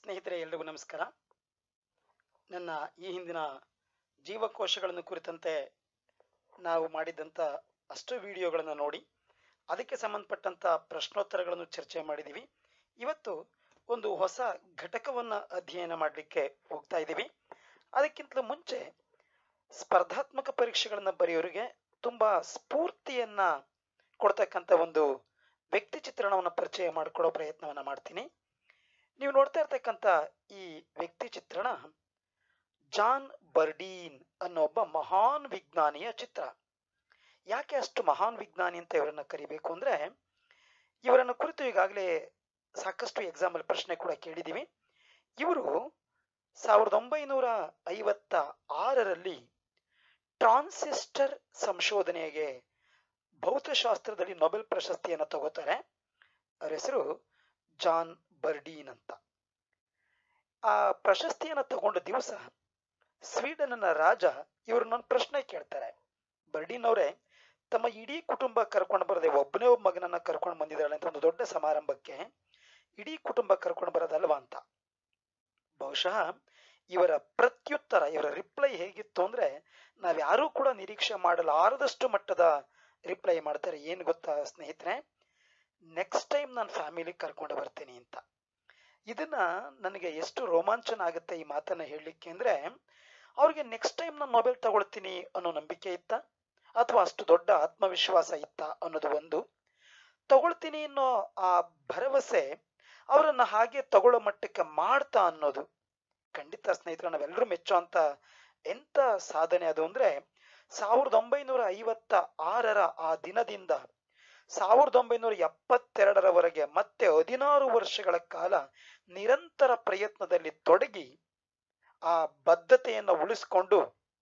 ಸ್ನೇಹಿತರೆ ಎಲ್ರಿಗೂ ನಮಸ್ಕಾರ ನನ್ನ ಈ ಹಿಂದಿನ ಜೀವಕೋಶಗಳನ್ನು ಕುರಿತಂತೆ ನಾವು ಮಾಡಿದಂಥ ಅಷ್ಟು ವಿಡಿಯೋಗಳನ್ನು ನೋಡಿ ಅದಕ್ಕೆ ಸಂಬಂಧಪಟ್ಟಂಥ ಪ್ರಶ್ನೋತ್ತರಗಳನ್ನು ಚರ್ಚೆ ಮಾಡಿದ್ದೀವಿ ಇವತ್ತು ಒಂದು ಹೊಸ ಘಟಕವನ್ನು ಅಧ್ಯಯನ ಮಾಡಲಿಕ್ಕೆ ಹೋಗ್ತಾ ಇದ್ದೀವಿ ಅದಕ್ಕಿಂತಲೂ ಮುಂಚೆ ಸ್ಪರ್ಧಾತ್ಮಕ ಪರೀಕ್ಷೆಗಳನ್ನು ಬರೆಯೋರಿಗೆ ತುಂಬ ಸ್ಫೂರ್ತಿಯನ್ನ ಕೊಡ್ತಕ್ಕಂಥ ಒಂದು ವ್ಯಕ್ತಿ ಚಿತ್ರಣವನ್ನು ಪರಿಚಯ ಮಾಡಿಕೊಡೋ ಪ್ರಯತ್ನವನ್ನು ಮಾಡ್ತೀನಿ ನೀವು ನೋಡ್ತಾ ಇರ್ತಕ್ಕಂಥ ಈ ವ್ಯಕ್ತಿ ಚಿತ್ರಣ ಜಾನ್ ಬರ್ಡೀನ್ ಅನ್ನೋ ಒಬ್ಬ ಮಹಾನ್ ವಿಜ್ಞಾನಿಯ ಚಿತ್ರ ಯಾಕೆ ಅಷ್ಟು ಮಹಾನ್ ವಿಜ್ಞಾನಿ ಅಂತ ಇವರನ್ನ ಕರಿಬೇಕು ಅಂದ್ರೆ ಇವರನ್ನು ಕುರಿತು ಈಗಾಗಲೇ ಸಾಕಷ್ಟು ಎಕ್ಸಾಂಪಲ್ ಪ್ರಶ್ನೆ ಕೂಡ ಕೇಳಿದ್ದೀವಿ ಇವರು ಸಾವಿರದ ಒಂಬೈನೂರ ಐವತ್ತ ಆರರಲ್ಲಿ ಟ್ರಾನ್ಸಿಸ್ಟರ್ ಸಂಶೋಧನೆಗೆ ಭೌತಶಾಸ್ತ್ರದಲ್ಲಿ ನೊಬೆಲ್ ಪ್ರಶಸ್ತಿಯನ್ನು ತಗೋತಾರೆ ಅವರ ಹೆಸರು ಜಾನ್ ಬರ್ಡೀನ್ ಅಂತ ಆ ಪ್ರಶಸ್ತಿಯನ್ನು ತಗೊಂಡ ದಿವಸ ಸ್ವೀಡನ್ನ ರಾಜ ಇವ್ರನ್ನೊಂದು ಪ್ರಶ್ನೆ ಕೇಳ್ತಾರೆ ಬರ್ಡೀನ್ ಅವರೇ ತಮ್ಮ ಇಡೀ ಕುಟುಂಬ ಕರ್ಕೊಂಡು ಬರದೆ ಒಬ್ಬನೇ ಒಬ್ಬ ಮಗನನ್ನ ಕರ್ಕೊಂಡು ಬಂದಿದ್ದಾಳೆ ಅಂತ ಒಂದು ದೊಡ್ಡ ಸಮಾರಂಭಕ್ಕೆ ಇಡೀ ಕುಟುಂಬ ಕರ್ಕೊಂಡು ಬರೋದಲ್ವಾ ಅಂತ ಬಹುಶಃ ಇವರ ಪ್ರತ್ಯುತ್ತರ ಇವರ ರಿಪ್ಲೈ ಹೇಗಿತ್ತು ಅಂದ್ರೆ ನಾವ್ಯಾರೂ ಕೂಡ ನಿರೀಕ್ಷೆ ಮಾಡಲಾರದಷ್ಟು ಮಟ್ಟದ ರಿಪ್ಲೈ ಮಾಡ್ತಾರೆ ಏನು ಗೊತ್ತಾ ಸ್ನೇಹಿತರೆ ನೆಕ್ಸ್ಟ್ ಟೈಮ್ ನಾನು ಫ್ಯಾಮಿಲಿ ಕರ್ಕೊಂಡು ಬರ್ತೀನಿ ಅಂತ ಇದನ್ನ ನನಗೆ ಎಷ್ಟು ರೋಮಾಂಚನ ಆಗುತ್ತೆ ಈ ಮಾತನ್ನ ಹೇಳಲಿಕ್ಕೆ ಅಂದ್ರೆ ಅವ್ರಿಗೆ ನೆಕ್ಸ್ಟ್ ಟೈಮ್ ನಾನು ಮೊಬೈಲ್ ತಗೊಳ್ತೀನಿ ಅನ್ನೋ ನಂಬಿಕೆ ಇತ್ತ ಅಥವಾ ಅಷ್ಟು ದೊಡ್ಡ ಆತ್ಮವಿಶ್ವಾಸ ಇತ್ತ ಅನ್ನೋದು ಒಂದು ತಗೊಳ್ತೀನಿ ಅನ್ನೋ ಆ ಭರವಸೆ ಅವರನ್ನ ಹಾಗೆ ತಗೊಳ್ಳೋ ಮಟ್ಟಕ್ಕೆ ಮಾಡ್ತಾ ಅನ್ನೋದು ಖಂಡಿತ ಸ್ನೇಹಿತರೆ ನಾವೆಲ್ಲರೂ ಮೆಚ್ಚೋ ಅಂತ ಎಂತ ಸಾಧನೆ ಅದು ಅಂದ್ರೆ ಸಾವಿರದ ಒಂಬೈನೂರ ಐವತ್ತ ಆರರ ಆ ದಿನದಿಂದ ಸಾವಿರದ ಒಂಬೈನೂರ ಎಪ್ಪತ್ತೆರಡರವರೆಗೆ ಮತ್ತೆ ಹದಿನಾರು ವರ್ಷಗಳ ಕಾಲ ನಿರಂತರ ಪ್ರಯತ್ನದಲ್ಲಿ ತೊಡಗಿ ಆ ಬದ್ಧತೆಯನ್ನು ಉಳಿಸಿಕೊಂಡು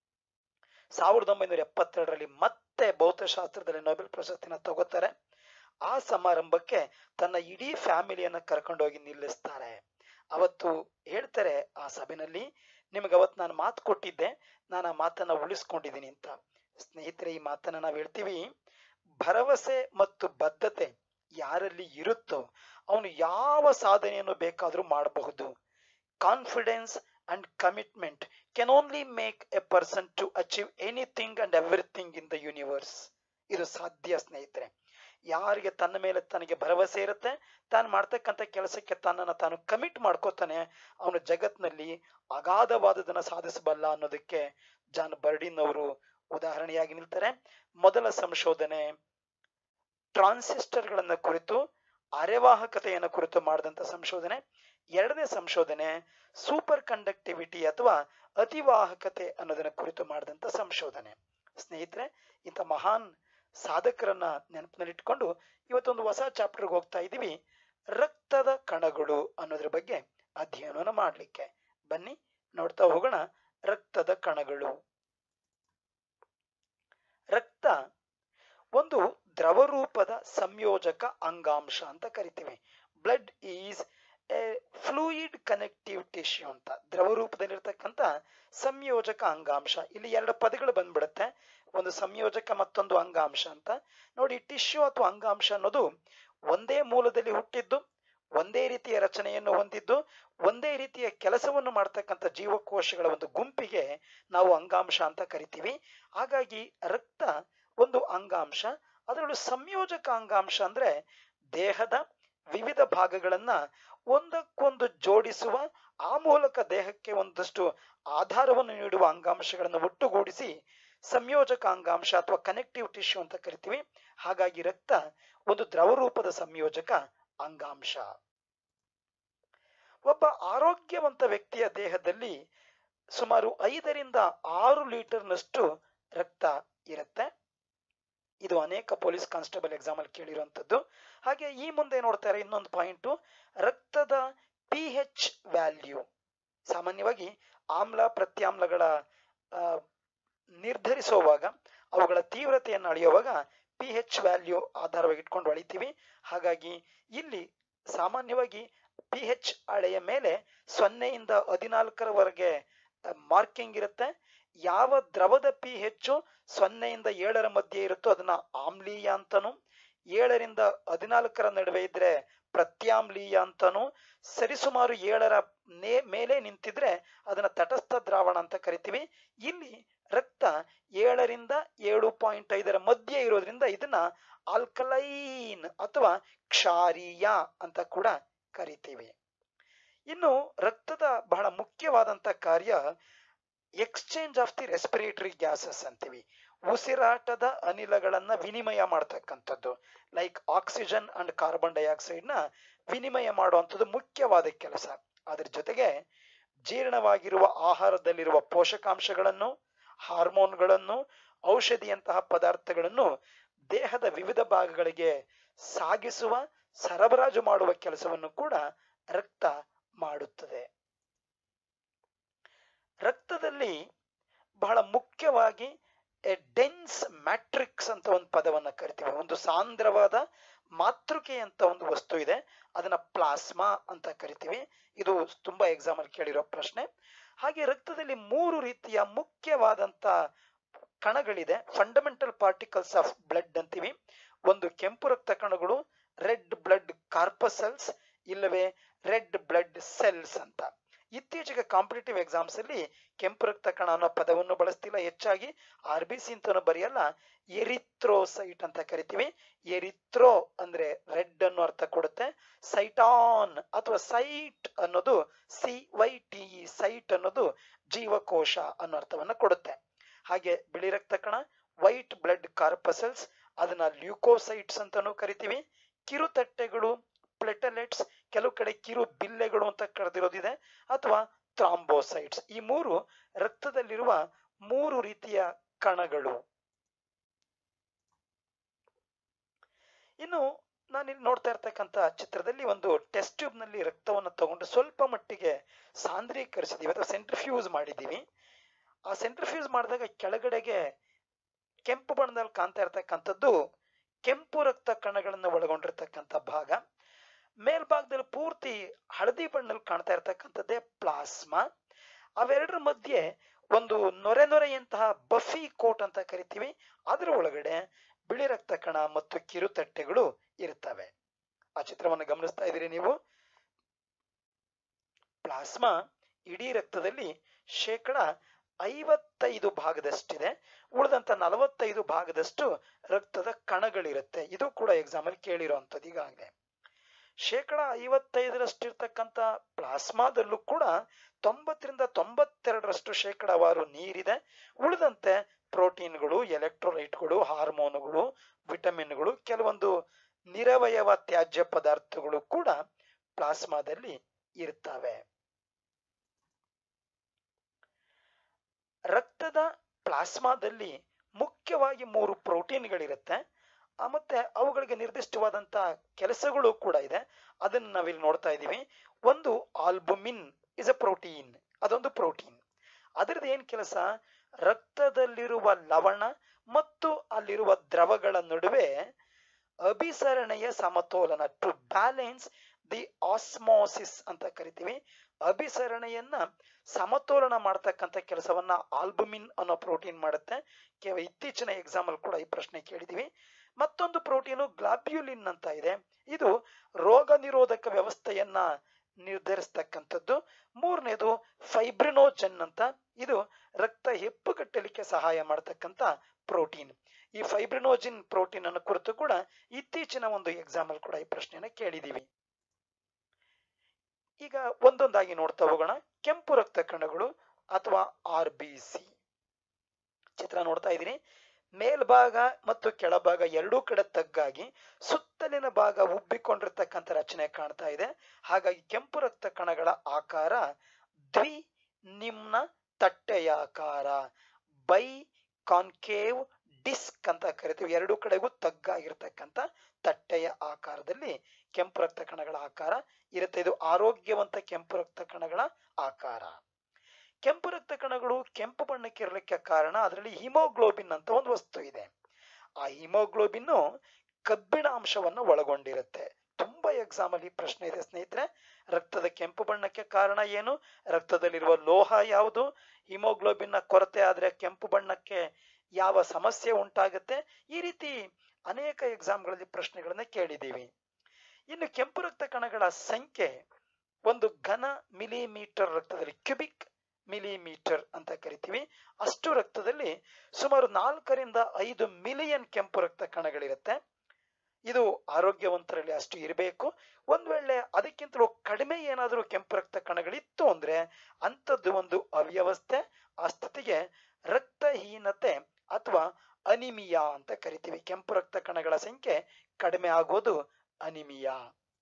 ಸಾವಿರದ ಒಂಬೈನೂರ ಎಪ್ಪತ್ತೆರಡರಲ್ಲಿ ಮತ್ತೆ ಭೌತಶಾಸ್ತ್ರದಲ್ಲಿ ನೊಬೆಲ್ ಪ್ರಶಸ್ತಿನ ತಗೋತಾರೆ ಆ ಸಮಾರಂಭಕ್ಕೆ ತನ್ನ ಇಡೀ ಫ್ಯಾಮಿಲಿಯನ್ನ ಕರ್ಕೊಂಡೋಗಿ ನಿಲ್ಲಿಸ್ತಾರೆ ಅವತ್ತು ಹೇಳ್ತಾರೆ ಆ ಸಭೆನಲ್ಲಿ ನಿಮಗೆ ಅವತ್ತು ನಾನು ಮಾತು ಕೊಟ್ಟಿದ್ದೆ ನಾನು ಆ ಮಾತನ್ನ ಉಳಿಸ್ಕೊಂಡಿದ್ದೀನಿ ಅಂತ ಸ್ನೇಹಿತರೆ ಈ ಮಾತನ್ನ ನಾವು ಹೇಳ್ತೀವಿ ಭರವಸೆ ಮತ್ತು ಬದ್ಧತೆ ಯಾರಲ್ಲಿ ಇರುತ್ತೋ ಅವನು ಯಾವ ಸಾಧನೆಯನ್ನು ಬೇಕಾದರೂ ಮಾಡಬಹುದು confidence and commitment can only make a person to achieve anything and everything in the universe ಇದು ಸಾಧ್ಯ ಸ್ನೇಹಿತರೆ ಯಾರಿಗೆ ತನ್ನ ಮೇಲೆ ತನಗೆ ಭರವಸೆ ಇರುತ್ತೆ ತಾನು ಮಾಡ್ತಕ್ಕಂಥ ಕೆಲಸಕ್ಕೆ ತನ್ನನ್ನು ತಾನು ಕಮಿಟ್ ಮಾಡ್ಕೋತಾನೆ ಅವನು ಜಗತ್ನಲ್ಲಿ ಅಗಾಧವಾದದನ್ನ ಸಾಧಿಸಬಲ್ಲ ಅನ್ನೋದಕ್ಕೆ ಜಾನ್ ಬರ್ಡಿನ್ ಅವರು ಉದಾಹರಣೆಯಾಗಿ ನಿಲ್ತಾರೆ ಮೊದಲ ಸಂಶೋಧನೆ ಟ್ರಾನ್ಸಿಸ್ಟರ್ಗಳನ್ನ ಕುರಿತು ಅರೆವಾಹಕತೆಯನ್ನು ಕುರಿತು ಮಾಡಿದಂಥ ಸಂಶೋಧನೆ ಎರಡನೇ ಸಂಶೋಧನೆ ಸೂಪರ್ ಕಂಡಕ್ಟಿವಿಟಿ ಅಥವಾ ಅತಿವಾಹಕತೆ ಅನ್ನೋದನ್ನ ಕುರಿತು ಮಾಡಿದಂಥ ಸಂಶೋಧನೆ ಸ್ನೇಹಿತರೆ ಇಂಥ ಮಹಾನ್ ಸಾಧಕರನ್ನ ನೆನಪಿನಲ್ಲಿಟ್ಕೊಂಡು ಇವತ್ತೊಂದು ಹೊಸ ಚಾಪ್ಟರ್ಗೆ ಹೋಗ್ತಾ ಇದ್ದೀವಿ ರಕ್ತದ ಕಣಗಳು ಅನ್ನೋದ್ರ ಬಗ್ಗೆ ಅಧ್ಯಯನವನ್ನು ಮಾಡಲಿಕ್ಕೆ ಬನ್ನಿ ನೋಡ್ತಾ ಹೋಗೋಣ ರಕ್ತದ ಕಣಗಳು ರಕ್ತ ಒಂದು ದ್ರವ ರೂಪದ ಸಂಯೋಜಕ ಅಂಗಾಂಶ ಅಂತ ಕರಿತೀವಿ blood is a fluid connective tissue ಅಂತ ದ್ರವ ರೂಪದಲ್ಲಿರ್ತಕ್ಕಂಥ ಸಂಯೋಜಕ ಅಂಗಾಂಶ ಇಲ್ಲಿ ಎರಡು ಪದಗಳು ಬಂದ್ಬಿಡುತ್ತೆ ಒಂದು ಸಂಯೋಜಕ ಮತ್ತೊಂದು ಅಂಗಾಂಶ ಅಂತ ನೋಡಿ ಟಿಶ್ಯೂ ಅಥವಾ ಅಂಗಾಂಶ ಅನ್ನೋದು ಒಂದೇ ಮೂಲದಲ್ಲಿ ಹುಟ್ಟಿದ್ದು ಒಂದೇ ರೀತಿಯ ರಚನೆಯನ್ನು ಹೊಂದಿದ್ದು ಒಂದೇ ರೀತಿಯ ಕೆಲಸವನ್ನು ಮಾಡ್ತಕ್ಕಂಥ ಜೀವಕೋಶಗಳ ಒಂದು ಗುಂಪಿಗೆ ನಾವು ಅಂಗಾಂಶ ಅಂತ ಕರಿತೀವಿ ಹಾಗಾಗಿ ರಕ್ತ ಒಂದು ಅಂಗಾಂಶ ಅದರಲ್ಲೂ ಸಂಯೋಜಕ ಅಂಗಾಂಶ ಅಂದ್ರೆ ದೇಹದ ವಿವಿಧ ಭಾಗಗಳನ್ನ ಒಂದಕ್ಕೊಂದು ಜೋಡಿಸುವ ಆ ಮೂಲಕ ದೇಹಕ್ಕೆ ಒಂದಷ್ಟು ಆಧಾರವನ್ನು ನೀಡುವ ಅಂಗಾಂಶಗಳನ್ನು ಒಟ್ಟುಗೂಡಿಸಿ ಸಂಯೋಜಕ ಅಂಗಾಂಶ ಅಥವಾ ಕನೆಕ್ಟಿವ್ ಟಿಶ್ಯೂ ಅಂತ ಕರಿತೀವಿ ಹಾಗಾಗಿ ರಕ್ತ ಒಂದು ದ್ರವ ರೂಪದ ಸಂಯೋಜಕ ಅಂಗಾಂಶ ಒಬ್ಬ ಆರೋಗ್ಯವಂತ ವ್ಯಕ್ತಿಯ ದೇಹದಲ್ಲಿ ಸುಮಾರು ಐದರಿಂದ ಆರು ಲೀಟರ್ನಷ್ಟು ರಕ್ತ ಇರುತ್ತೆ ಇದು ಅನೇಕ ಪೊಲೀಸ್ ಕಾನ್ಸ್ಟೇಬಲ್ ಎಕ್ಸಾಮ್ ಅಲ್ಲಿ ಕೇಳಿರುವಂತದ್ದು ಹಾಗೆ ಈ ಮುಂದೆ ನೋಡ್ತಾರೆ ಇನ್ನೊಂದು ಪಾಯಿಂಟು ರಕ್ತದ ಪಿ ಹೆಚ್ ವ್ಯಾಲ್ಯೂ ಸಾಮಾನ್ಯವಾಗಿ ಆಮ್ಲ ಪ್ರತ್ಯಾಮ್ಲಗಳ ನಿರ್ಧರಿಸುವಾಗ ಅವುಗಳ ತೀವ್ರತೆಯನ್ನು ಅಳೆಯುವಾಗ ಪಿ ಹೆಚ್ ವ್ಯಾಲ್ಯೂ ಆಧಾರವಾಗಿ ಇಟ್ಕೊಂಡು ಅಳಿತೀವಿ ಹಾಗಾಗಿ ಇಲ್ಲಿ ಸಾಮಾನ್ಯವಾಗಿ ಪಿ ಹೆಚ್ ಅಳೆಯ ಮೇಲೆ ಸೊನ್ನೆಯಿಂದ ಹದಿನಾಲ್ಕರವರೆಗೆ ಮಾರ್ಕಿಂಗ್ ಇರುತ್ತೆ ಯಾವ ದ್ರವದ ಪಿ ಹೆಚ್ಚು ಸೊನ್ನೆಯಿಂದ ಏಳರ ಮಧ್ಯೆ ಇರುತ್ತೋ ಅದನ್ನ ಆಮ್ಲೀಯ ಅಂತನೂ ಏಳರಿಂದ ಹದಿನಾಲ್ಕರ ನಡುವೆ ಇದ್ರೆ ಪ್ರತ್ಯಾಮ್ಲೀಯ ಅಂತಾನು ಸರಿಸುಮಾರು ಏಳರ ನೇ ಮೇಲೆ ನಿಂತಿದ್ರೆ ಅದನ್ನ ತಟಸ್ಥ ದ್ರಾವಣ ಅಂತ ಕರಿತೀವಿ ಇಲ್ಲಿ ರಕ್ತ ಏಳರಿಂದ ಏಳು ಪಾಯಿಂಟ್ ಐದರ ಮಧ್ಯೆ ಇರೋದ್ರಿಂದ ಇದನ್ನ ಆಲ್ಕಲೈನ್ ಅಥವಾ ಕ್ಷಾರೀಯ ಅಂತ ಕೂಡ ಕರಿತೀವಿ ಇನ್ನು ರಕ್ತದ ಬಹಳ ಮುಖ್ಯವಾದಂತ ಕಾರ್ಯ exchange of the respiratory gases ಅಂತೀವಿ ಉಸಿರಾಟದ ಅನಿಲಗಳನ್ನ ವಿನಿಮಯ ಮಾಡ್ತಕ್ಕಂಥದ್ದು like oxygen and carbon dioxide ನ ವಿನಿಮಯ ಮಾಡುವಂಥದ್ದು ಮುಖ್ಯವಾದ ಕೆಲಸ ಅದ್ರ ಜೊತೆಗೆ ಜೀರ್ಣವಾಗಿರುವ ಆಹಾರದಲ್ಲಿರುವ ಪೋಷಕಾಂಶಗಳನ್ನು ಹಾರ್ಮೋನ್ಗಳನ್ನು ಔಷಧಿಯಂತಹ ಪದಾರ್ಥಗಳನ್ನು ದೇಹದ ವಿವಿಧ ಭಾಗಗಳಿಗೆ ಸಾಗಿಸುವ ಸರಬರಾಜು ಮಾಡುವ ಕೆಲಸವನ್ನು ಕೂಡ ರಕ್ತ ಮಾಡುತ್ತದೆ ರಕ್ತದಲ್ಲಿ ಬಹಳ ಮುಖ್ಯವಾಗಿ ಎ ಡೆನ್ಸ್ ಮ್ಯಾಟ್ರಿಕ್ಸ್ ಅಂತ ಒಂದು ಪದವನ್ನ ಕರಿತೀವಿ ಒಂದು ಸಾಂದ್ರವಾದ ಮಾತೃಕೆ ಅಂತ ಒಂದು ವಸ್ತು ಇದೆ ಅದನ್ನ ಪ್ಲಾಸ್ಮಾ ಅಂತ ಕರಿತೀವಿ ಇದು ತುಂಬಾ ಎಕ್ಸಾಮ್ ಅಲ್ಲಿ ಕೇಳಿರೋ ಪ್ರಶ್ನೆ ಹಾಗೆ ರಕ್ತದಲ್ಲಿ ಮೂರು ರೀತಿಯ ಮುಖ್ಯವಾದಂತ ಕಣಗಳಿದೆ ಫಂಡಮೆಂಟಲ್ ಪಾರ್ಟಿಕಲ್ಸ್ ಆಫ್ ಬ್ಲಡ್ ಅಂತೀವಿ ಒಂದು ಕೆಂಪು ರಕ್ತ ಕಣಗಳು ರೆಡ್ ಬ್ಲಡ್ ಕಾರ್ಪಸಲ್ಸ್ ಇಲ್ಲವೇ ರೆಡ್ ಬ್ಲಡ್ ಸೆಲ್ಸ್ ಅಂತ ಇತ್ತೀಚೆಗೆ ಕಾಂಪಿಟೇಟಿವ್ ಎಕ್ಸಾಮ್ಸ್ ಅಲ್ಲಿ ಕೆಂಪು ರಕ್ತ ಕಣ ಅನ್ನೋ ಪದವನ್ನು ಬಳಸ್ತಿಲ್ಲ ಹೆಚ್ಚಾಗಿ ಆರ್ ಬಿ ಸಿ ಅಂತಾನು ಬರೆಯಲ್ಲ ಎರಿಥ್ರೋಸೈಟ್ ಅಂತ ಕರಿತೀವಿ ಎರಿಥ್ರೋ ಅಂದ್ರೆ ರೆಡ್ ಅನ್ನೋ ಅರ್ಥ ಕೊಡುತ್ತೆ ಸೈಟಾನ್ ಅಥವಾ ಸೈಟ್ ಅನ್ನೋದು C Y T E cyte ಅನ್ನೋದು ಜೀವಕೋಶ ಅನ್ನೋ ಅರ್ಥವನ್ನ ಕೊಡುತ್ತೆ ಹಾಗೆ ಬಿಳಿ ರಕ್ತ ಕಣ ವೈಟ್ ಬ್ಲಡ್ ಕಾರ್ಪಸಲ್ಸ್ ಅದನ್ನ ಲ್ಯೂಕೋಸೈಟ್ಸ್ ಅಂತಾನೂ ಕರಿತೀವಿ ಕಿರುತಟ್ಟೆಗಳು ಪ್ಲೆಟಲೆಟ್ಸ್ ಕೆಲವು ಕಡೆ ಕಿರು ಬಿಲ್ಲೆಗಳು ಅಂತ ಕರೆದಿರೋದಿದೆ ಅಥವಾ ಥ್ರಾಂಬೋಸೈಟ್ಸ್ ಈ ಮೂರು ರಕ್ತದಲ್ಲಿರುವ ಮೂರು ರೀತಿಯ ಕಣಗಳು ಇನ್ನು ನಾನಿಲ್ಲಿ ನೋಡ್ತಾ ಇರ್ತಕ್ಕಂಥ ಚಿತ್ರದಲ್ಲಿ ಒಂದು ಟೆಸ್ಟ್ ಟ್ಯೂಬ್ ನಲ್ಲಿ ರಕ್ತವನ್ನು ತಗೊಂಡು ಸ್ವಲ್ಪ ಮಟ್ಟಿಗೆ ಸಾಂದ್ರೀಕರಿಸಿದೀವಿ ಅಥವಾ ಸೆಂಟ್ರಿಫ್ಯೂಸ್ ಮಾಡಿದೀವಿ ಆ ಸೆಂಟ್ರಿಫ್ಯೂಸ್ ಮಾಡಿದಾಗ ಕೆಳಗಡೆಗೆ ಕೆಂಪು ಬಣ್ಣದಲ್ಲಿ ಕಾಣ್ತಾ ಇರ್ತಕ್ಕಂಥದ್ದು ಕೆಂಪು ರಕ್ತ ಕಣಗಳನ್ನು ಒಳಗೊಂಡಿರ್ತಕ್ಕಂಥ ಭಾಗ ಮೇಲ್ಭಾಗದಲ್ಲಿ ಪೂರ್ತಿ ಹಳದಿ ಬಣ್ಣದಲ್ಲಿ ಕಾಣ್ತಾ ಇರ್ತಕ್ಕಂಥದ್ದೇ ಪ್ಲಾಸ್ಮಾ ಅವೆರಡರ ಮಧ್ಯೆ ಒಂದು ನೊರೆ ನೊರೆಯಂತಹ ಬಫಿ ಕೋಟ್ ಅಂತ ಕರಿತೀವಿ ಅದರ ಒಳಗಡೆ ಬಿಳಿ ರಕ್ತ ಕಣ ಮತ್ತು ಕಿರುತಟ್ಟೆಗಳು ಇರ್ತವೆ ಆ ಚಿತ್ರವನ್ನು ಗಮನಿಸ್ತಾ ಇದ್ದೀರಿ ನೀವು ಪ್ಲಾಸ್ಮಾ ಇಡೀ ರಕ್ತದಲ್ಲಿ ಶೇಕಡ ಐವತ್ತೈದು ಭಾಗದಷ್ಟಿದೆ ಉಳಿದಂತ ನಲವತ್ತೈದು ಭಾಗದಷ್ಟು ರಕ್ತದ ಕಣಗಳಿರುತ್ತೆ ಇದು ಕೂಡ ಎಕ್ಸಾಮ್ ಅಲ್ಲಿ ಕೇಳಿರುವಂತದ್ದು ಈಗಾಗಲೇ ಶೇಕಡ ಐವತ್ತೈದರಷ್ಟು ಇರ್ತಕ್ಕಂಥ ಪ್ಲಾಸ್ಮಾದಲ್ಲೂ ಕೂಡ ತೊಂಬತ್ತರಿಂದ ತೊಂಬತ್ತೆರಡರಷ್ಟು ಶೇಕಡವಾರು ನೀರಿದೆ ಉಳಿದಂತೆ ಪ್ರೋಟೀನ್ಗಳು ಎಲೆಕ್ಟ್ರೋಲೈಟ್ಗಳು ಹಾರ್ಮೋನುಗಳು ವಿಟಮಿನ್ಗಳು ಕೆಲವೊಂದು ನಿರವಯವ ತ್ಯಾಜ್ಯ ಪದಾರ್ಥಗಳು ಕೂಡ ಪ್ಲಾಸ್ಮಾದಲ್ಲಿ ಇರ್ತವೆ ರಕ್ತದ ಪ್ಲಾಸ್ಮಾದಲ್ಲಿ ಮುಖ್ಯವಾಗಿ ಮೂರು ಪ್ರೋಟೀನ್ಗಳಿರುತ್ತೆ ಆ ಮತ್ತೆ ಅವುಗಳಿಗೆ ನಿರ್ದಿಷ್ಟವಾದಂತ ಕೆಲಸಗಳು ಕೂಡ ಇದೆ ಅದನ್ನ ನಾವಿಲ್ಲಿ ನೋಡ್ತಾ ಇದ್ದೀವಿ ಒಂದು ಆಲ್ಬುಮಿನ್ ಇಸ್ ಅ ಪ್ರೋಟೀನ್ ಅದೊಂದು ಪ್ರೋಟೀನ್ ಅದರದ್ದು ಏನ್ ಕೆಲಸ ರಕ್ತದಲ್ಲಿರುವ ಲವಣ ಮತ್ತು ಅಲ್ಲಿರುವ ದ್ರವಗಳ ನಡುವೆ ಅಭಿಸರಣೆಯ ಸಮತೋಲನ ಟು ಬ್ಯಾಲೆನ್ಸ್ ದಿ ಆಸ್ಮೋಸಿಸ್ ಅಂತ ಕರಿತೀವಿ ಅಭಿಸರಣೆಯನ್ನ ಸಮತೋಲನ ಮಾಡ್ತಕ್ಕಂಥ ಕೆಲಸವನ್ನ ಆಲ್ಬುಮಿನ್ ಅನ್ನೋ ಪ್ರೋಟೀನ್ ಮಾಡುತ್ತೆ ಕೇವಲ ಇತ್ತೀಚಿನ ಎಕ್ಸಾಮ್ ಅಲ್ಲಿ ಕೂಡ ಈ ಪ್ರಶ್ನೆ ಕೇಳಿದೀವಿ ಮತ್ತೊಂದು ಪ್ರೋಟೀನು ಗ್ಲಾಬ್ಯುಲಿನ್ ಅಂತ ಇದೆ ಇದು ರೋಗ ನಿರೋಧಕ ವ್ಯವಸ್ಥೆಯನ್ನ ನಿರ್ಧರಿಸ್ತಕ್ಕಂಥದ್ದು ಮೂರನೇದು ಫೈಬ್ರಿನೋಜನ್ ಅಂತ ಇದು ರಕ್ತ ಹೆಪ್ಪುಗಟ್ಟಲಿಕ್ಕೆ ಸಹಾಯ ಮಾಡತಕ್ಕಂತ ಪ್ರೋಟೀನ್ ಈ ಫೈಬ್ರಿನೋಜಿನ್ ಪ್ರೋಟೀನ್ ಅನ್ನು ಕುರಿತು ಕೂಡ ಇತ್ತೀಚಿನ ಒಂದು ಎಕ್ಸಾಮ್ ಅಲ್ಲಿ ಕೂಡ ಈ ಪ್ರಶ್ನೆಯನ್ನ ಕೇಳಿದೀವಿ ಈಗ ಒಂದೊಂದಾಗಿ ನೋಡ್ತಾ ಹೋಗೋಣ ಕೆಂಪು ರಕ್ತ ಕಣಗಳು ಅಥವಾ ಆರ್ ಬಿ ಸಿ ಚಿತ್ರ ನೋಡ್ತಾ ಇದ್ದೀನಿ ಮೇಲ್ಭಾಗ ಮತ್ತು ಕೆಳಭಾಗ ಎರಡೂ ಕಡೆ ತಗ್ಗಾಗಿ ಸುತ್ತಲಿನ ಭಾಗ ಉಬ್ಬಿಕೊಂಡಿರ್ತಕ್ಕಂಥ ರಚನೆ ಕಾಣ್ತಾ ಇದೆ ಹಾಗಾಗಿ ಕೆಂಪು ರಕ್ತ ಕಣಗಳ ಆಕಾರ ದ್ವಿ ನಿಮ್ನ ತಟ್ಟೆಯಾಕಾರ ಬೈ ಕಾನ್ಕೇವ್ ಡಿಸ್ಕ್ ಅಂತ ಕರಿತೀವಿ ಎರಡೂ ಕಡೆಗೂ ತಗ್ಗಾಗಿರ್ತಕ್ಕಂಥ ತಟ್ಟೆಯ ಆಕಾರದಲ್ಲಿ ಕೆಂಪು ರಕ್ತ ಕಣಗಳ ಆಕಾರ ಇರುತ್ತೆ ಇದು ಆರೋಗ್ಯವಂತ ಕೆಂಪು ರಕ್ತ ಕಣಗಳ ಆಕಾರ ಕೆಂಪು ರಕ್ತ ಕಣಗಳು ಕೆಂಪು ಬಣ್ಣಕ್ಕೆ ಇರಲಿಕ್ಕೆ ಕಾರಣ ಅದರಲ್ಲಿ ಹಿಮೋಗ್ಲೋಬಿನ್ ಅಂತ ಒಂದು ವಸ್ತು ಇದೆ ಆ ಹಿಮೋಗ್ಲೋಬಿನ್ ಕಬ್ಬಿಣ ಅಂಶವನ್ನು ಒಳಗೊಂಡಿರುತ್ತೆ ತುಂಬಾ ಎಕ್ಸಾಮ್ ಅಲ್ಲಿ ಪ್ರಶ್ನೆ ಇದೆ ಸ್ನೇಹಿತರೆ ರಕ್ತದ ಕೆಂಪು ಬಣ್ಣಕ್ಕೆ ಕಾರಣ ಏನು ರಕ್ತದಲ್ಲಿರುವ ಲೋಹ ಯಾವುದು ಹಿಮೋಗ್ಲೋಬಿನ್ ನ ಕೊರತೆ ಆದ್ರೆ ಕೆಂಪು ಬಣ್ಣಕ್ಕೆ ಯಾವ ಸಮಸ್ಯೆ ಉಂಟಾಗುತ್ತೆ ಈ ರೀತಿ ಅನೇಕ ಎಕ್ಸಾಮ್ಗಳಲ್ಲಿ ಪ್ರಶ್ನೆಗಳನ್ನ ಕೇಳಿದ್ದೀವಿ ಇನ್ನು ಕೆಂಪು ರಕ್ತ ಕಣಗಳ ಸಂಖ್ಯೆ ಒಂದು ಘನ ಮಿಲಿಮೀಟರ್ ರಕ್ತದಲ್ಲಿ ಕ್ಯೂಬಿಕ್ ಮಿಲಿಮೀಟರ್ ಅಂತ ಕರಿತೀವಿ ಅಷ್ಟು ರಕ್ತದಲ್ಲಿ ಸುಮಾರು ನಾಲ್ಕರಿಂದ ಐದು ಮಿಲಿಯನ್ ಕೆಂಪು ರಕ್ತ ಕಣಗಳಿರುತ್ತೆ ಇದು ಆರೋಗ್ಯವಂತರಲ್ಲಿ ಅಷ್ಟು ಇರಬೇಕು ಒಂದ್ ವೇಳೆ ಅದಕ್ಕಿಂತಲೂ ಕಡಿಮೆ ಏನಾದರೂ ಕೆಂಪು ರಕ್ತ ಕಣಗಳಿತ್ತು ಅಂದ್ರೆ ಅಂಥದ್ದು ಒಂದು ಅವ್ಯವಸ್ಥೆ ಆ ಸ್ಥಿತಿಗೆ ರಕ್ತಹೀನತೆ ಅಥವಾ ಅನಿಮಿಯಾ ಅಂತ ಕರಿತೀವಿ ಕೆಂಪು ರಕ್ತ ಕಣಗಳ ಸಂಖ್ಯೆ ಕಡಿಮೆ ಆಗೋದು ಅನಿಮಿಯಾ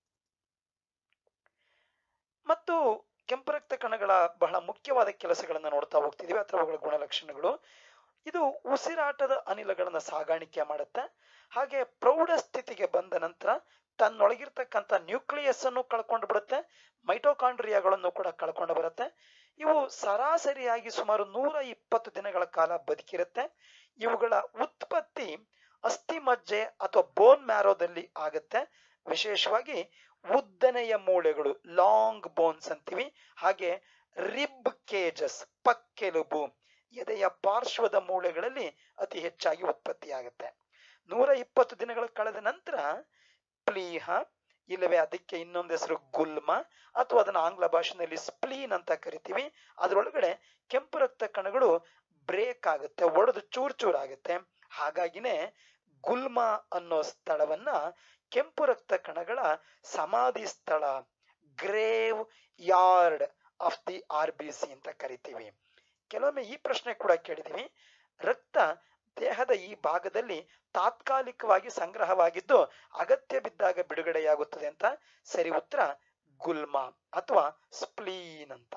ಮತ್ತು ಕೆಂಪು ರಕ್ತ ಕಣಗಳ ಬಹಳ ಮುಖ್ಯವಾದ ಕೆಲಸಗಳನ್ನ ನೋಡ್ತಾ ಹೋಗ್ತಿದೀವಿ ಅಥವಾ ಅವುಗಳ ಗುಣಲಕ್ಷಣಗಳು ಇದು ಉಸಿರಾಟದ ಅನಿಲಗಳನ್ನ ಸಾಗಾಣಿಕೆ ಮಾಡುತ್ತೆ ಹಾಗೆ ಪ್ರೌಢ ಸ್ಥಿತಿಗೆ ಬಂದ ನಂತರ ತನ್ನೊಳಗಿರ್ತಕ್ಕಂಥ ನ್ಯೂಕ್ಲಿಯಸ್ ಅನ್ನು ಕಳ್ಕೊಂಡು ಬಿಡುತ್ತೆ ಮೈಟೋಕಾಂಡ್ರಿಯಾಗಳನ್ನು ಕೂಡ ಕಳ್ಕೊಂಡು ಬರುತ್ತೆ ಇವು ಸರಾಸರಿಯಾಗಿ ಸುಮಾರು ನೂರ ಇಪ್ಪತ್ತು ದಿನಗಳ ಕಾಲ ಬದುಕಿರುತ್ತೆ ಇವುಗಳ ಉತ್ಪತ್ತಿ ಅಸ್ಥಿ ಮಜ್ಜೆ ಅಥವಾ ಬೋನ್ ಮ್ಯಾರೋದಲ್ಲಿ ಆಗುತ್ತೆ ವಿಶೇಷವಾಗಿ ಉದ್ದನೆಯ ಮೂಳೆಗಳು ಲಾಂಗ್ ಬೋನ್ಸ್ ಅಂತೀವಿ ಹಾಗೆ ರಿಬ್ ಕೇಜಸ್ ಪಕ್ಕೆಲುಬು ಎದೆಯ ಪಾರ್ಶ್ವದ ಮೂಳೆಗಳಲ್ಲಿ ಅತಿ ಹೆಚ್ಚಾಗಿ ಉತ್ಪತ್ತಿಯಾಗುತ್ತೆ ನೂರ ಇಪ್ಪತ್ತು ದಿನಗಳು ಕಳೆದ ನಂತರ ಪ್ಲೀಹ ಇಲ್ಲವೇ ಅದಕ್ಕೆ ಇನ್ನೊಂದು ಹೆಸರು ಗುಲ್ಮ ಅಥವಾ ಅದನ್ನ ಆಂಗ್ಲ ಭಾಷೆಯಲ್ಲಿ ಸ್ಪ್ಲೀನ್ ಅಂತ ಕರಿತೀವಿ ಅದರೊಳಗಡೆ ಕೆಂಪು ರಕ್ತ ಕಣಗಳು ಬ್ರೇಕ್ ಆಗುತ್ತೆ ಒಡೆದು ಚೂರ್ ಚೂರ್ ಆಗುತ್ತೆ ಹಾಗಾಗಿನೇ ಗುಲ್ಮ ಅನ್ನೋ ಸ್ಥಳವನ್ನ ಕೆಂಪು ರಕ್ತ ಕಣಗಳ ಸಮಾಧಿ ಸ್ಥಳ graveyard of the R B C ಅಂತ ಕರಿತೀವಿ ಕೆಲವೊಮ್ಮೆ ಈ ಪ್ರಶ್ನೆ ಕೂಡ ಕೇಳಿದೀವಿ ರಕ್ತ ದೇಹದ ಈ ಭಾಗದಲ್ಲಿ ತಾತ್ಕಾಲಿಕವಾಗಿ ಸಂಗ್ರಹವಾಗಿದ್ದು ಅಗತ್ಯ ಬಿದ್ದಾಗ ಬಿಡುಗಡೆಯಾಗುತ್ತದೆ ಅಂತ ಸರಿ ಉತ್ತರ ಗುಲ್ಮ ಅಥವಾ ಸ್ಪ್ಲೀನ್ ಅಂತ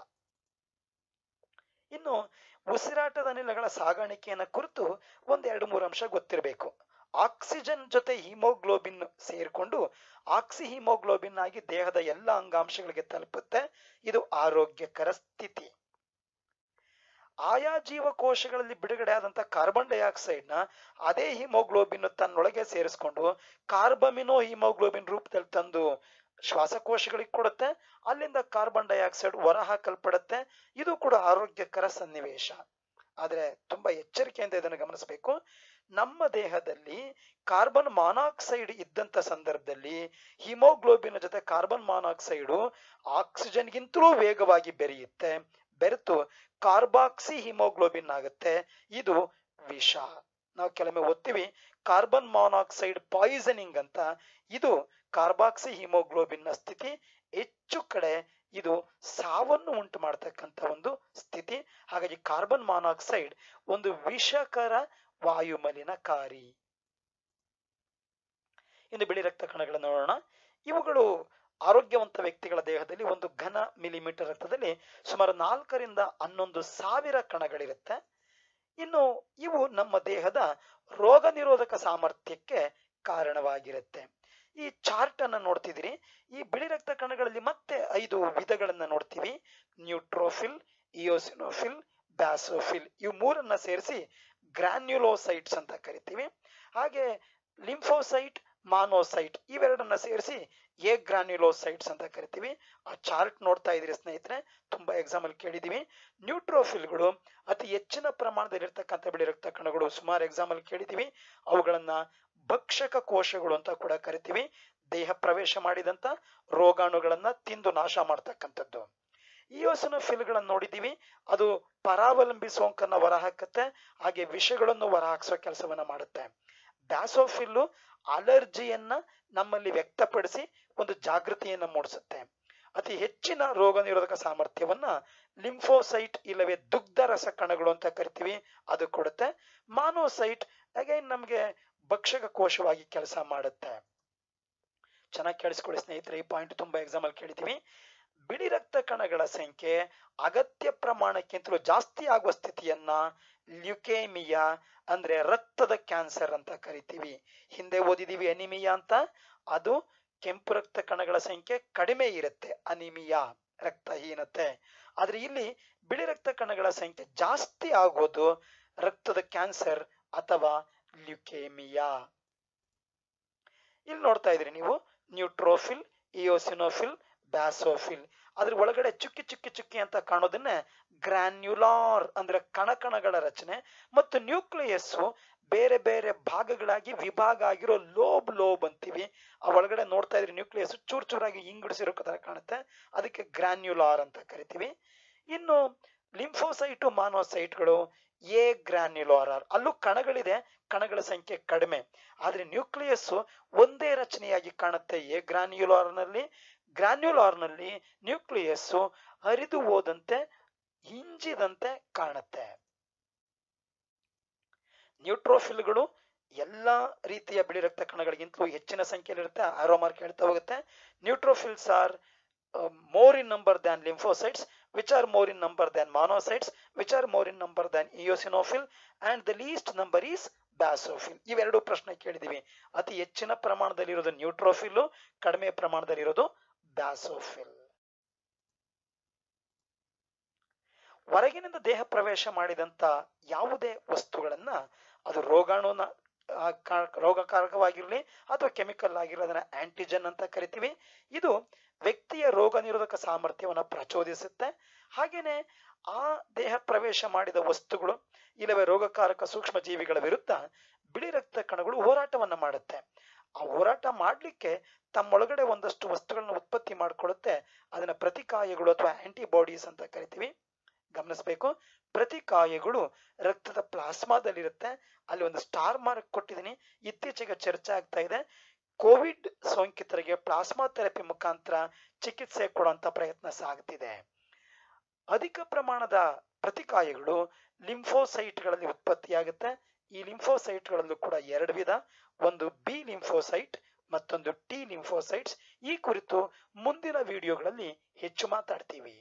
ಇನ್ನು ಉಸಿರಾಟದ ಅನಿಲಗಳ ಸಾಗಾಣಿಕೆಯನ್ನ ಕುರಿತು ಒಂದ್ ಎರಡು ಮೂರು ಅಂಶ ಗೊತ್ತಿರಬೇಕು ಆಕ್ಸಿಜನ್ ಜೊತೆ ಹಿಮೋಗ್ಲೋಬಿನ್ ಸೇರ್ಕೊಂಡು ಆಕ್ಸಿ ಹಿಮೋಗ್ಲೋಬಿನ್ ಆಗಿ ದೇಹದ ಎಲ್ಲ ಅಂಗಾಂಶಗಳಿಗೆ ತಲುಪುತ್ತೆ ಇದು ಆರೋಗ್ಯಕರ ಸ್ಥಿತಿ ಆಯಾ ಜೀವಕೋಶಗಳಲ್ಲಿ ಬಿಡುಗಡೆ ಆದಂತ ಕಾರ್ಬನ್ ಡೈಆಕ್ಸೈಡ್ ನ ಅದೇ ಹಿಮೋಗ್ಲೋಬಿನ್ ತನ್ನೊಳಗೆ ಸೇರಿಸ್ಕೊಂಡು ಕಾರ್ಬಮಿನೋ ಹಿಮೋಗ್ಲೋಬಿನ್ ರೂಪದಲ್ಲಿ ತಂದು ಶ್ವಾಸಕೋಶಗಳಿಗೆ ಕೊಡುತ್ತೆ ಅಲ್ಲಿಂದ ಕಾರ್ಬನ್ ಡೈಆಕ್ಸೈಡ್ ಹೊರ ಹಾಕಲ್ಪಡುತ್ತೆ ಇದು ಕೂಡ ಆರೋಗ್ಯಕರ ಸನ್ನಿವೇಶ ಆದ್ರೆ ತುಂಬಾ ಎಚ್ಚರಿಕೆಯಿಂದ ಇದನ್ನು ಗಮನಿಸಬೇಕು ನಮ್ಮ ದೇಹದಲ್ಲಿ ಕಾರ್ಬನ್ ಮಾನಾಕ್ಸೈಡ್ ಇದ್ದಂತ ಸಂದರ್ಭದಲ್ಲಿ ಹಿಮೋಗ್ಲೋಬಿನ್ ಜೊತೆ ಕಾರ್ಬನ್ ಮಾನಾಕ್ಸೈಡು ಆಕ್ಸಿಜನ್ಗಿಂತಲೂ ವೇಗವಾಗಿ ಬೆರೆಯುತ್ತೆ ಬೆರೆತು ಕಾರ್ಬಾಕ್ಸಿ ಹಿಮೋಗ್ಲೋಬಿನ್ ಆಗುತ್ತೆ ಇದು ವಿಷ ನಾವು ಕೆಲವೊಮ್ಮೆ ಓದ್ತೀವಿ ಕಾರ್ಬನ್ ಮಾನಾಕ್ಸೈಡ್ ಪಾಯ್ಸನಿಂಗ್ ಅಂತ ಇದು ಕಾರ್ಬಾಕ್ಸಿ ಹಿಮೋಗ್ಲೋಬಿನ್ ನ ಸ್ಥಿತಿ ಹೆಚ್ಚು ಕಡೆ ಇದು ಸಾವನ್ನು ಉಂಟು ಮಾಡತಕ್ಕಂತ ಒಂದು ಸ್ಥಿತಿ ಹಾಗಾಗಿ ಕಾರ್ಬನ್ ಮಾನಾಕ್ಸೈಡ್ ಒಂದು ವಿಷಕರ ವಾಯುಮಲಿನಕಾರಿ ಇನ್ನು ಬಿಳಿ ರಕ್ತ ಕಣಗಳನ್ನು ನೋಡೋಣ ಇವುಗಳು ಆರೋಗ್ಯವಂತ ವ್ಯಕ್ತಿಗಳ ದೇಹದಲ್ಲಿ ಒಂದು ಘನ ಮಿಲಿಮೀಟರ್ ರಕ್ತದಲ್ಲಿ ಸುಮಾರು ನಾಲ್ಕರಿಂದ ಹನ್ನೊಂದು ಸಾವಿರ ಕಣಗಳಿರುತ್ತೆ ಇನ್ನು ಇವು ನಮ್ಮ ದೇಹದ ರೋಗ ನಿರೋಧಕ ಸಾಮರ್ಥ್ಯಕ್ಕೆ ಕಾರಣವಾಗಿರುತ್ತೆ ಈ ಚಾರ್ಟ್ ಅನ್ನ ನೋಡ್ತಿದ್ದೀರಿ ಈ ಬಿಳಿ ರಕ್ತ ಕಣಗಳಲ್ಲಿ ಮತ್ತೆ ಐದು ವಿಧಗಳನ್ನ ನೋಡ್ತೀವಿ ನ್ಯೂಟ್ರೋಫಿಲ್ ಇಯೋಸಿನೋಫಿಲ್ ಬ್ಯಾಸೋಫಿಲ್ ಇವು ಮೂರನ್ನ ಸೇರಿಸಿ ಗ್ರಾನ್ಯುಲೋಸೈಟ್ಸ್ ಅಂತ ಕರಿತೀವಿ ಹಾಗೆ ಲಿಂಫೋಸೈಟ್ ಮಾನೋಸೈಟ್ ಇವೆರಡನ್ನ ಸೇರಿಸಿ ಎ ಗ್ರಾನ್ಯುಲೋಸೈಟ್ಸ್ ಅಂತ ಕರಿತೀವಿ ಆ ಚಾರ್ಟ್ ನೋಡ್ತಾ ಇದ್ರಿ ಸ್ನೇಹಿತರೆ ತುಂಬಾ ಎಕ್ಸಾಮ್ ಅಲ್ಲಿ ಕೇಳಿದೀವಿ ನ್ಯೂಟ್ರೋಫಿಲ್ಗಳು ಅತಿ ಹೆಚ್ಚಿನ ಪ್ರಮಾಣದಲ್ಲಿ ಇರ್ತಕ್ಕಂಥ ಬಿಳಿ ರಕ್ತ ಕಣಗಳು ಸುಮಾರು ಎಕ್ಸಾಮ್ ಅಲ್ಲಿ ಕೇಳಿದೀವಿ ಅವುಗಳನ್ನ ಭಕ್ಷಕ ಕೋಶಗಳು ಅಂತ ಕೂಡ ಕರಿತೀವಿ ದೇಹ ಪ್ರವೇಶ ಮಾಡಿದಂತ ರೋಗಾಣುಗಳನ್ನ ತಿಂದು ನಾಶ ಮಾಡ್ತಕ್ಕಂಥದ್ದು ಇಯೋಸಿನೋಫಿಲ್ಗಳನ್ನ ನೋಡಿದೀವಿ ಅದು ಪರಾವಲಂಬಿ ಸೋಂಕನ್ನ ಹೊರಹಾಕತ್ತೆ ಹಾಗೆ ವಿಷಗಳನ್ನು ಹೊರಹಾಕ್ಸೋ ಕೆಲಸವನ್ನ ಮಾಡುತ್ತೆ ಬ್ಯಾಸೋಫಿಲ್ಲು ಅಲರ್ಜಿಯನ್ನ ನಮ್ಮಲ್ಲಿ ವ್ಯಕ್ತಪಡಿಸಿ ಒಂದು ಜಾಗೃತಿಯನ್ನ ಮೂಡಿಸುತ್ತೆ ಅತಿ ಹೆಚ್ಚಿನ ರೋಗ ನಿರೋಧಕ ಸಾಮರ್ಥ್ಯವನ್ನ ಲಿಂಫೋಸೈಟ್ ಇಲ್ಲವೇ ದುಗ್ಧ ರಸ ಕಣಗಳು ಅಂತ ಕರಿತೀವಿ ಅದು ಕೊಡುತ್ತೆ ಮಾನೋಸೈಟ್ ಅಗೈನ್ ನಮ್ಗೆ ಭಕ್ಷಕ ಕೋಶವಾಗಿ ಕೆಲಸ ಮಾಡುತ್ತೆ ಚೆನ್ನಾಗಿ ಕೇಳಿಸ್ಕೊಳ್ಳಿ ಸ್ನೇಹಿತರೆ ಈ ಪಾಯಿಂಟ್ ತುಂಬಾ ಎಕ್ಸಾಮ್ ಅಲ್ಲಿ ಕೇಳಿದೀವಿ ಬಿಳಿ ರಕ್ತ ಕಣಗಳ ಸಂಖ್ಯೆ ಅಗತ್ಯ ಪ್ರಮಾಣಕ್ಕಿಂತಲೂ ಜಾಸ್ತಿ ಆಗುವ ಸ್ಥಿತಿಯನ್ನ ಲ್ಯುಕೇಮಿಯಾ ಅಂದ್ರೆ ರಕ್ತದ ಕ್ಯಾನ್ಸರ್ ಅಂತ ಕರಿತೀವಿ ಹಿಂದೆ ಓದಿದೀವಿ ಅನಿಮಿಯಾ ಅಂತ ಅದು ಕೆಂಪು ರಕ್ತ ಕಣಗಳ ಸಂಖ್ಯೆ ಕಡಿಮೆ ಇರುತ್ತೆ ಅನಿಮಿಯಾ ರಕ್ತಹೀನತೆ ಆದ್ರೆ ಇಲ್ಲಿ ಬಿಳಿ ರಕ್ತ ಕಣಗಳ ಸಂಖ್ಯೆ ಜಾಸ್ತಿ ಆಗೋದು ರಕ್ತದ ಕ್ಯಾನ್ಸರ್ ಅಥವಾ ಲ್ಯುಕೇಮಿಯಾ ಇಲ್ಲಿ ನೋಡ್ತಾ ಇದ್ರಿ ನೀವು ನ್ಯೂಟ್ರೋಫಿಲ್ ಇಯೋಸಿನೋಫಿಲ್ ಬ್ಯಾಸೋಫಿಲ್ ಅದ್ರ ಒಳಗಡೆ ಚುಕ್ಕಿ ಚುಕ್ಕಿ ಚುಕ್ಕಿ ಅಂತ ಕಾಣೋದನ್ನೇ ಗ್ರಾನ್ಯುಲಾರ್ ಅಂದ್ರೆ ಕಣಕಣಗಳ ರಚನೆ ಮತ್ತು ನ್ಯೂಕ್ಲಿಯಸ್ ಬೇರೆ ಬೇರೆ ಭಾಗಗಳಾಗಿ ವಿಭಾಗ ಆಗಿರೋ ಲೋಬ್ ಲೋಬ್ ಅಂತೀವಿ ಆ ಒಳಗಡೆ ನೋಡ್ತಾ ಇದ್ರೆ ನ್ಯೂಕ್ಲಿಯಸ್ ಚೂರ್ ಚೂರಾಗಿ ಇಂಗುಡಿಸಿರೋ ತರ ಕಾಣುತ್ತೆ ಅದಕ್ಕೆ ಗ್ರಾನ್ಯುಲಾರ್ ಅಂತ ಕರಿತೀವಿ ಇನ್ನು ಲಿಂಫೋಸೈಟು ಮಾನೋಸೈಟ್ಗಳು ಎ ಗ್ರಾನ್ಯುಲಾರ್ ಅಲ್ಲೂ ಕಣಗಳಿದೆ ಕಣಗಳ ಸಂಖ್ಯೆ ಕಡಿಮೆ ಆದ್ರೆ ನ್ಯೂಕ್ಲಿಯಸ್ ಒಂದೇ ರಚನೆಯಾಗಿ ಕಾಣುತ್ತೆ ಎ ಗ್ರಾನ್ಯುಲಾರ್ ನಲ್ಲಿ ಗ್ರಾನ್ಯುಲಾರ್ ನಲ್ಲಿ ನ್ಯೂಕ್ಲಿಯಸ್ ಹರಿದು ಹೋದಂತೆ ಹಿಂಜಿದಂತೆ ಕಾಣುತ್ತೆ ನ್ಯೂಟ್ರೋಫಿಲ್ಗಳು ಎಲ್ಲಾ ರೀತಿಯ ಬಿಳಿ ರಕ್ತ ಕಣಗಳಿಗಿಂತಲೂ ಹೆಚ್ಚಿನ ಸಂಖ್ಯೆಯಲ್ಲಿ ಇರುತ್ತೆ ಆರೋ ಮಾರ್ಕ್ ಹೇಳ್ತಾ ಹೋಗುತ್ತೆ neutrophils are more in number than lymphocytes which are more in number than monocytes which are more in number than eosinophil and the least number is basophil ಇವೆರಡು ಪ್ರಶ್ನೆ ಕೇಳಿದೀವಿ ಅತಿ ಹೆಚ್ಚಿನ ಪ್ರಮಾಣದಲ್ಲಿರೋದು ನ್ಯೂಟ್ರೋಫಿಲ್ ಕಡಿಮೆ ಪ್ರಮಾಣದಲ್ಲಿರೋದು ಬ್ಯಾಸೋಫಿಲ್ ಹೊರಗಿನಿಂದ ದೇಹ ಪ್ರವೇಶ ಮಾಡಿದಂತ ಯಾವುದೇ ವಸ್ತುಗಳನ್ನ ಅದು ರೋಗಾಣುನ ಆ, ಕಾ- ರೋಗಕಾರಕವಾಗಿರ್ಲಿ ಅಥವಾ ಕೆಮಿಕಲ್ ಆಗಿರಲಿ ಅದನ್ನ ಆಂಟಿಜನ್ ಅಂತ ಕರಿತೀವಿ ಇದು ವ್ಯಕ್ತಿಯ ರೋಗ ನಿರೋಧಕ ಸಾಮರ್ಥ್ಯವನ್ನ ಪ್ರಚೋದಿಸುತ್ತೆ ಹಾಗೇನೆ ಆ ದೇಹ ಪ್ರವೇಶ ಮಾಡಿದ ವಸ್ತುಗಳು ಇಲ್ಲವೇ ರೋಗಕಾರಕ ಸೂಕ್ಷ್ಮ ಜೀವಿಗಳ ವಿರುದ್ಧ ಬಿಳಿ ರಕ್ತ ಕಣಗಳು ಹೋರಾಟವನ್ನ ಮಾಡುತ್ತೆ ಆ ಹೋರಾಟ ಮಾಡ್ಲಿಕ್ಕೆ ತಮ್ಮೊಳಗಡೆ ಒಂದಷ್ಟು ವಸ್ತುಗಳನ್ನ ಉತ್ಪತ್ತಿ ಮಾಡ್ಕೊಳ್ಳುತ್ತೆ ಅದನ್ನ ಪ್ರತಿಕಾಯಗಳು ಅಥವಾ ಆಂಟಿಬಾಡೀಸ್ ಅಂತ ಕರಿತೀವಿ ಗಮನಿಸಬೇಕು ಪ್ರತಿಕಾಯಗಳು ರಕ್ತದ ಪ್ಲಾಸ್ಮಾದಲ್ಲಿರುತ್ತೆ ಅಲ್ಲಿ ಒಂದು ಸ್ಟಾರ್ ಮಾರ್ಕ್ ಕೊಟ್ಟಿದ್ದೀನಿ ಇತ್ತೀಚೆಗೆ ಚರ್ಚೆ ಆಗ್ತಾ ಇದೆ ಕೋವಿಡ್ ಸೋಂಕಿತರಿಗೆ ಪ್ಲಾಸ್ಮಾ ಥೆರಪಿ ಮುಖಾಂತರ ಚಿಕಿತ್ಸೆ ಕೊಡುವಂತ ಪ್ರಯತ್ನ ಸಾಗ್ತಿದೆ ಅಧಿಕ ಪ್ರಮಾಣದ ಪ್ರತಿಕಾಯಗಳು ಲಿಂಫೋಸೈಟ್ಗಳಲ್ಲಿ ಉತ್ಪತ್ತಿಯಾಗುತ್ತೆ ಈ ಲಿಂಫೋಸೈಟ್ಗಳಲ್ಲೂ ಕೂಡ ಎರಡು ವಿಧ ಒಂದು ಬಿ ಲಿಂಫೋಸೈಟ್ ಮತ್ತೊಂದು ಟಿ ಲಿಂಫೋಸೈಟ್ಸ್ ಈ ಕುರಿತು ಮುಂದಿನ ವಿಡಿಯೋಗಳಲ್ಲಿ ಹೆಚ್ಚು ಮಾತಾಡ್ತೀವಿ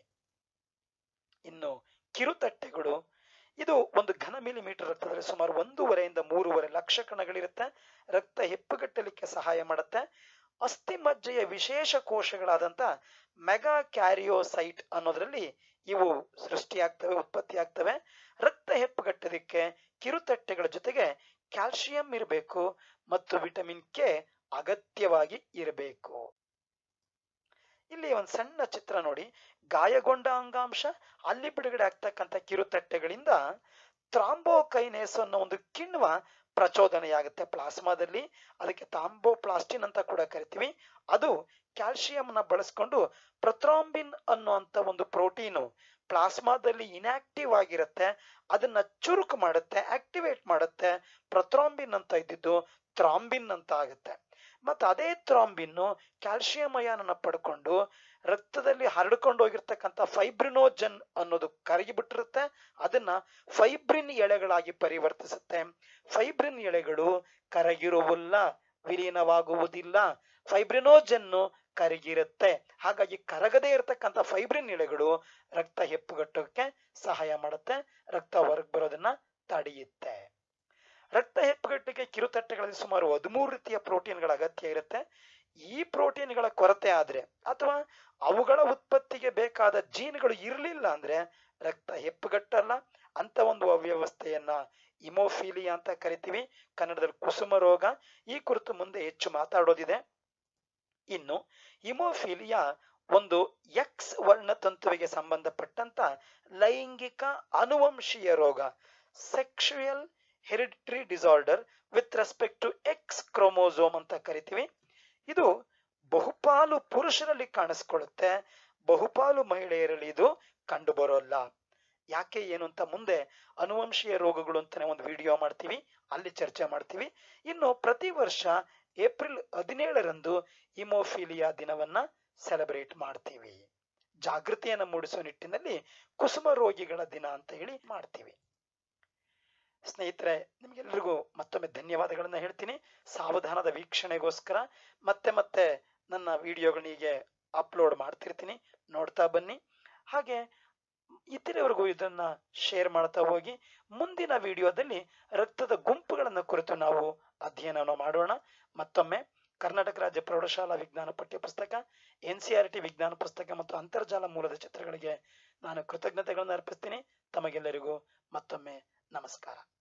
ಇನ್ನು ಕಿರುತಟ್ಟೆಗಳು ಇದು ಒಂದು ಘನ ಮಿಲಿಮೀಟರ್ ರಕ್ತದಲ್ಲಿ ಸುಮಾರು ಒಂದೂವರೆಯಿಂದ ಮೂರುವರೆ ಲಕ್ಷ ಕಣಗಳಿರುತ್ತೆ ರಕ್ತ ಹೆಪ್ಪುಗಟ್ಟಲಿಕ್ಕೆ ಸಹಾಯ ಮಾಡುತ್ತೆ ಅಸ್ಥಿ ಮಜ್ಜೆಯ ವಿಶೇಷ ಕೋಶಗಳಾದಂತ ಮೆಗಾ ಕ್ಯಾರಿಯೋಸೈಟ್ ಅನ್ನೋದ್ರಲ್ಲಿ ಇವು ಸೃಷ್ಟಿಯಾಗ್ತವೆ ಉತ್ಪತ್ತಿ ಆಗ್ತವೆ ರಕ್ತ ಹೆಪ್ಪುಗಟ್ಟೋದಕ್ಕೆ ಕಿರುತಟ್ಟೆಗಳ ಜೊತೆಗೆ ಕ್ಯಾಲ್ಸಿಯಂ ಇರಬೇಕು ಮತ್ತು ವಿಟಮಿನ್ ಕೆ ಅಗತ್ಯವಾಗಿ ಇರಬೇಕು ಇಲ್ಲಿ ಒಂದು ಸಣ್ಣ ಚಿತ್ರ ನೋಡಿ ಗಾಯಗೊಂಡ ಅಂಗಾಂಶ ಅಲ್ಲಿ ಬಿಡುಗಡೆ ಆಗ್ತಕ್ಕಂಥ ಕಿರುತಟ್ಟೆಗಳಿಂದ ಥ್ರಾಂಬೋಕೈನೇಸ್ ಅನ್ನೋ ಒಂದು ಕಿಣ್ವ ಪ್ರಚೋದನೆಯಾಗುತ್ತೆ ಪ್ಲಾಸ್ಮಾದಲ್ಲಿ ಅದಕ್ಕೆ ಥಾಂಬೋಪ್ಲಾಸ್ಟಿನ್ ಅಂತ ಕೂಡ ಕರಿತೀವಿ ಅದು ಕ್ಯಾಲ್ಸಿಯಂನ ಬಳಸ್ಕೊಂಡು ಪ್ರೊಥ್ರಾಂಬಿನ್ ಅನ್ನುವಂತ ಒಂದು ಪ್ರೋಟೀನು ಪ್ಲಾಸ್ಮಾದಲ್ಲಿ ಇನ್ಆಕ್ಟಿವ್ ಆಗಿರುತ್ತೆ ಅದನ್ನ ಚುರುಕು ಮಾಡುತ್ತೆ ಆಕ್ಟಿವೇಟ್ ಮಾಡುತ್ತೆ ಪ್ರೊಥ್ರಾಂಬಿನ್ ಅಂತ ಇದ್ದಿದ್ದು ಥ್ರಾಂಬಿನ್ ಅಂತ ಆಗುತ್ತೆ ಮತ್ತೆ ಅದೇ ಥ್ರಾಂಬಿನ್ನು ಕ್ಯಾಲ್ಸಿಯಂ ಅಯಾನನ್ನ ಪಡ್ಕೊಂಡು ರಕ್ತದಲ್ಲಿ ಹರಡ್ಕೊಂಡು ಹೋಗಿರ್ತಕ್ಕಂಥ ಫೈಬ್ರಿನೋಜನ್ ಅನ್ನೋದು ಕರಗಿ ಬಿಟ್ಟಿರುತ್ತೆ ಅದನ್ನ ಫೈಬ್ರಿನ್ ಎಳೆಗಳಾಗಿ ಪರಿವರ್ತಿಸುತ್ತೆ ಫೈಬ್ರಿನ್ ಎಳೆಗಳು ಕರಗಿರುವುಲ್ಲ ವಿಲೀನವಾಗುವುದಿಲ್ಲ ಫೈಬ್ರಿನೋಜನ್ನು ಕರಗಿರುತ್ತೆ ಹಾಗಾಗಿ ಕರಗದೇ ಇರತಕ್ಕಂಥ ಫೈಬ್ರಿನ್ ಎಳೆಗಳು ರಕ್ತ ಹೆಪ್ಪುಗಟ್ಟೋಕೆ ಸಹಾಯ ಮಾಡುತ್ತೆ ರಕ್ತ ಹೊರಗೆ ಬರೋದನ್ನ ತಡೆಯುತ್ತೆ ರಕ್ತ ಹೆಪ್ಪುಗಟ್ಟಿಗೆ ಕಿರುತಟ್ಟೆಗಳಲ್ಲಿ ಸುಮಾರು ಹದಿಮೂರು ರೀತಿಯ ಪ್ರೋಟೀನ್ಗಳ ಅಗತ್ಯ ಇರುತ್ತೆ ಈ ಪ್ರೋಟೀನ್ಗಳ ಕೊರತೆ ಆದ್ರೆ ಅಥವಾ ಅವುಗಳ ಉತ್ಪತ್ತಿಗೆ ಬೇಕಾದ ಜೀನ್ಗಳು ಇರಲಿಲ್ಲ ಅಂದ್ರೆ ರಕ್ತ ಹೆಪ್ಪುಗಟ್ಟಲ್ಲ ಅಂತ ಒಂದು ಅವ್ಯವಸ್ಥೆಯನ್ನ ಇಮೋಫೀಲಿಯಾ ಅಂತ ಕರಿತೀವಿ ಕನ್ನಡದಲ್ಲಿ ಕುಸುಮ ರೋಗ ಈ ಕುರಿತು ಮುಂದೆ ಹೆಚ್ಚು ಮಾತಾಡೋದಿದೆ ಇನ್ನು ಇಮೋಫೀಲಿಯಾ ಒಂದು ಎಕ್ಸ್ ವರ್ಣತಂತುವಿಗೆ ಸಂಬಂಧಪಟ್ಟಂತ ಲೈಂಗಿಕ ಅನುವಂಶೀಯ ರೋಗ sexual hereditary disorder with respect to X chromosome ಅಂತ ಕರಿತೀವಿ ಇದು ಬಹುಪಾಲು ಪುರುಷರಲ್ಲಿ ಕಾಣಿಸ್ಕೊಳ್ಳುತ್ತೆ ಬಹುಪಾಲು ಮಹಿಳೆಯರಲ್ಲಿ ಇದು ಕಂಡು ಬರೋಲ್ಲ ಯಾಕೆ ಏನು ಅಂತ ಮುಂದೆ ಅನುವಂಶೀಯ ರೋಗಗಳು ಅಂತಾನೆ ಒಂದು ವಿಡಿಯೋ ಮಾಡ್ತೀವಿ ಅಲ್ಲಿ ಚರ್ಚೆ ಮಾಡ್ತೀವಿ ಇನ್ನು ಪ್ರತಿ ವರ್ಷ ಏಪ್ರಿಲ್ ಹದಿನೇಳರಂದು ಇಮೋಫಿಲಿಯಾ ದಿನವನ್ನ ಸೆಲೆಬ್ರೇಟ್ ಮಾಡ್ತೀವಿ ಜಾಗೃತಿಯನ್ನು ಮೂಡಿಸೋ ನಿಟ್ಟಿನಲ್ಲಿ ಕುಸುಮ ರೋಗಿಗಳ ದಿನ ಅಂತ ಹೇಳಿ ಮಾಡ್ತೀವಿ ಸ್ನೇಹಿತರೆ ನಿಮ್ಗೆಲ್ರಿಗೂ ಮತ್ತೊಮ್ಮೆ ಧನ್ಯವಾದಗಳನ್ನ ಹೇಳ್ತೀನಿ ಸಾವಧಾನದ ವೀಕ್ಷಣೆಗೋಸ್ಕರ ಮತ್ತೆ ಮತ್ತೆ ನನ್ನ ವಿಡಿಯೋಗಳಿಗೆ ಅಪ್ಲೋಡ್ ಮಾಡ್ತಿರ್ತೀನಿ ನೋಡ್ತಾ ಬನ್ನಿ ಹಾಗೆ ಇತರವರೆಗೂ ಇದನ್ನ ಶೇರ್ ಮಾಡ್ತಾ ಹೋಗಿ ಮುಂದಿನ ವಿಡಿಯೋದಲ್ಲಿ ರಕ್ತದ ಗುಂಪುಗಳನ್ನು ಕುರಿತು ನಾವು ಅಧ್ಯಯನವನ್ನು ಮಾಡೋಣ ಮತ್ತೊಮ್ಮೆ ಕರ್ನಾಟಕ ರಾಜ್ಯ ಪ್ರೌಢಶಾಲಾ ವಿಜ್ಞಾನ ಪಠ್ಯ ಪುಸ್ತಕ ಎನ್ ಸಿ ಆರ್ ಟಿ ವಿಜ್ಞಾನ ಪುಸ್ತಕ ಮತ್ತು ಅಂತರ್ಜಾಲ ಮೂಲದ ಚಿತ್ರಗಳಿಗೆ ನಾನು ಕೃತಜ್ಞತೆಗಳನ್ನು ಅರ್ಪಿಸ್ತೀನಿ ತಮಗೆಲ್ಲರಿಗೂ ಮತ್ತೊಮ್ಮೆ ನಮಸ್ಕಾರ